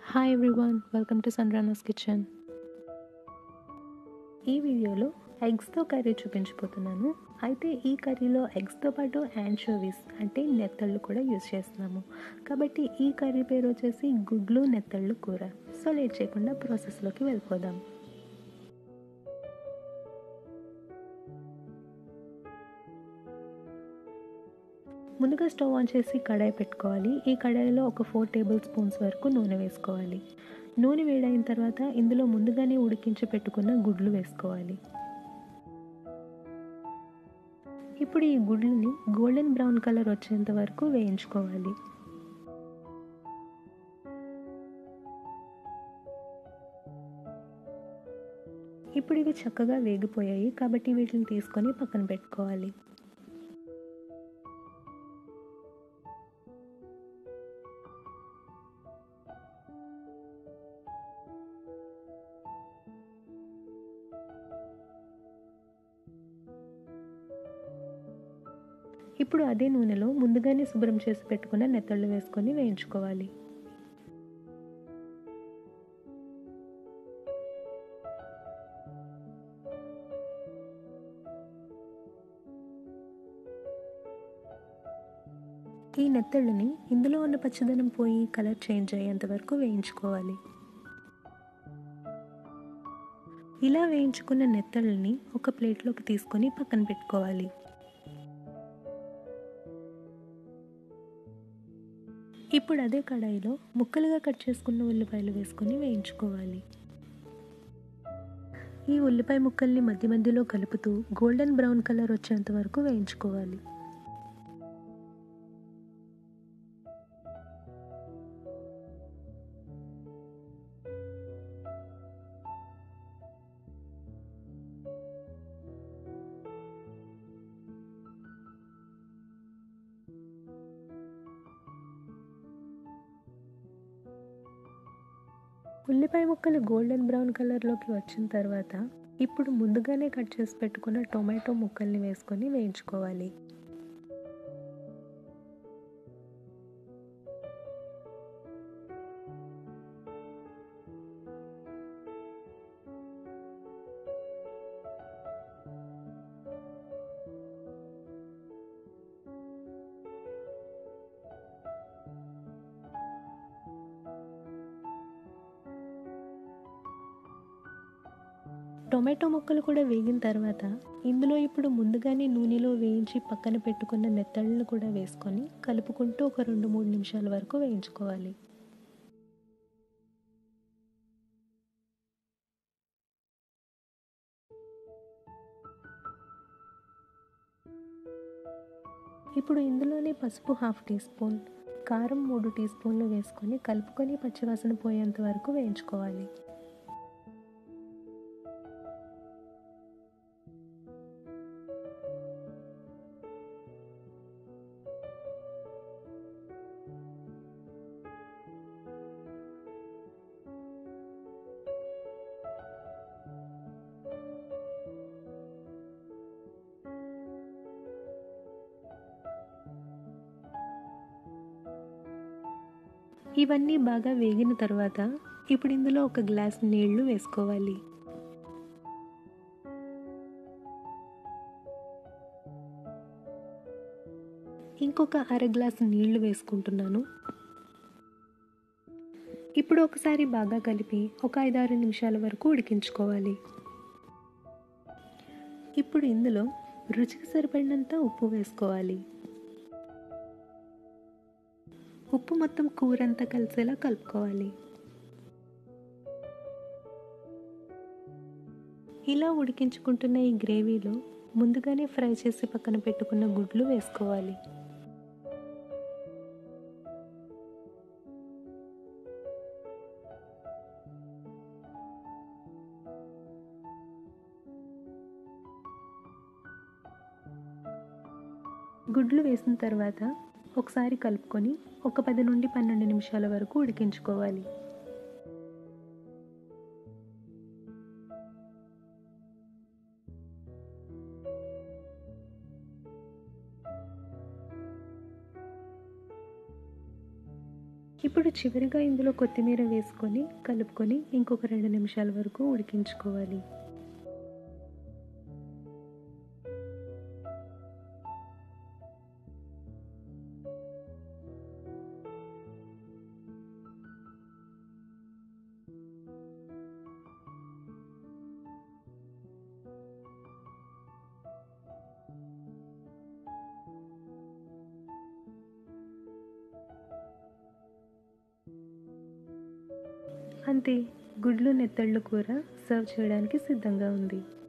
hi everyone welcome to సండ్రానాస్ kitchen ఈ వీడియోలో ఎగ్స్తో కర్రీ చూపించబోతున్నాను అయితే ఈ కర్రీలో ఎగ్స్తో పాటు యాన్షోవీస్ అంటే నెత్తళ్ళు కూడా యూజ్ చేస్తున్నాము కాబట్టి ఈ కర్రీ పేరు వచ్చేసి గుడ్లు నెత్తళ్ళు కూర సో లేట్ చేయకుండా ప్రాసెస్లోకి వెళ్ళిపోదాం ముందుగా స్టవ్ ఆన్ చేసి కడాయి పెట్టుకోవాలి ఈ కడాయిలో ఒక ఫోర్ టేబుల్ స్పూన్స్ వరకు నూనె వేసుకోవాలి నూనె వేడైన తర్వాత ఇందులో ముందుగానే ఉడికించి పెట్టుకున్న గుడ్లు వేసుకోవాలి ఇప్పుడు ఈ గుడ్లని గోల్డెన్ బ్రౌన్ కలర్ వచ్చేంత వరకు వేయించుకోవాలి ఇప్పుడు ఇవి చక్కగా వేగిపోయాయి కాబట్టి వీటిని తీసుకొని పక్కన పెట్టుకోవాలి ఇప్పుడు అదే నూనెలో ముందుగానే శుభ్రం చేసి పెట్టుకున్న నెత్తళ్ళు వేసుకొని వేయించుకోవాలి ఈ నెత్తళ్ళని ఇందులో ఉన్న పచ్చదనం పోయి కలర్ చేంజ్ అయ్యేంత వరకు వేయించుకోవాలి ఇలా వేయించుకున్న నెత్తళ్ళని ఒక ప్లేట్లోకి తీసుకొని పక్కన పెట్టుకోవాలి ఇప్పుడు అదే కడాయిలో ముక్కలుగా కట్ చేసుకున్న ఉల్లిపాయలు వేసుకొని వేయించుకోవాలి ఈ ఉల్లిపాయ ముక్కల్ని మధ్య మధ్యలో కలుపుతూ గోల్డెన్ బ్రౌన్ కలర్ వచ్చేంత వరకు వేయించుకోవాలి ఉల్లిపాయ ముక్కలు గోల్డెన్ బ్రౌన్ కలర్లోకి వచ్చిన తర్వాత ఇప్పుడు ముందుగానే కట్ చేసి పెట్టుకున్న టొమాటో ముక్కల్ని వేసుకొని వేయించుకోవాలి టొమాటో ముక్కలు కూడా వేగిన తర్వాత ఇందులో ఇప్పుడు ముందుగానే నూనెలో వేయించి పక్కన పెట్టుకున్న నెత్తళ్ళను కూడా వేసుకొని కలుపుకుంటూ ఒక రెండు మూడు నిమిషాల వరకు వేయించుకోవాలి ఇప్పుడు ఇందులోనే పసుపు హాఫ్ టీ స్పూన్ కారం మూడు టీ స్పూన్లు వేసుకొని కలుపుకొని పచ్చివాసన పోయేంత వరకు వేయించుకోవాలి ఇవన్నీ బాగా వేగిన తర్వాత ఇప్పుడు ఇందులో ఒక గ్లాస్ నీళ్లు వేసుకోవాలి ఇంకొక అర గ్లాస్ నీళ్లు వేసుకుంటున్నాను ఇప్పుడు ఒకసారి బాగా కలిపి ఒక ఐదారు నిమిషాల వరకు ఉడికించుకోవాలి ఇప్పుడు ఇందులో రుచికి సరిపడినంత ఉప్పు వేసుకోవాలి ఉప్పు మొత్తం కూర అంతా కలిసేలా కలుపుకోవాలి ఇలా ఉడికించుకుంటున్న ఈ గ్రేవీలో ముందుగానే ఫ్రై చేసి పక్కన పెట్టుకున్న గుడ్లు వేసుకోవాలి గుడ్లు వేసిన తర్వాత ఒకసారి కలుపుకొని ఒక పది నుండి పన్నెండు నిమిషాల వరకు ఉడికించుకోవాలి ఇప్పుడు ఇప్పుడు చివరిగా ఇందులో కొత్తిమీర వేసుకొని కలుపుకొని ఇంకొక రెండు నిమిషాల వరకు ఉడికించుకోవాలి అంతే గుడ్లు నెత్తళ్ళు కూర సర్వ్ చేయడానికి సిద్ధంగా ఉంది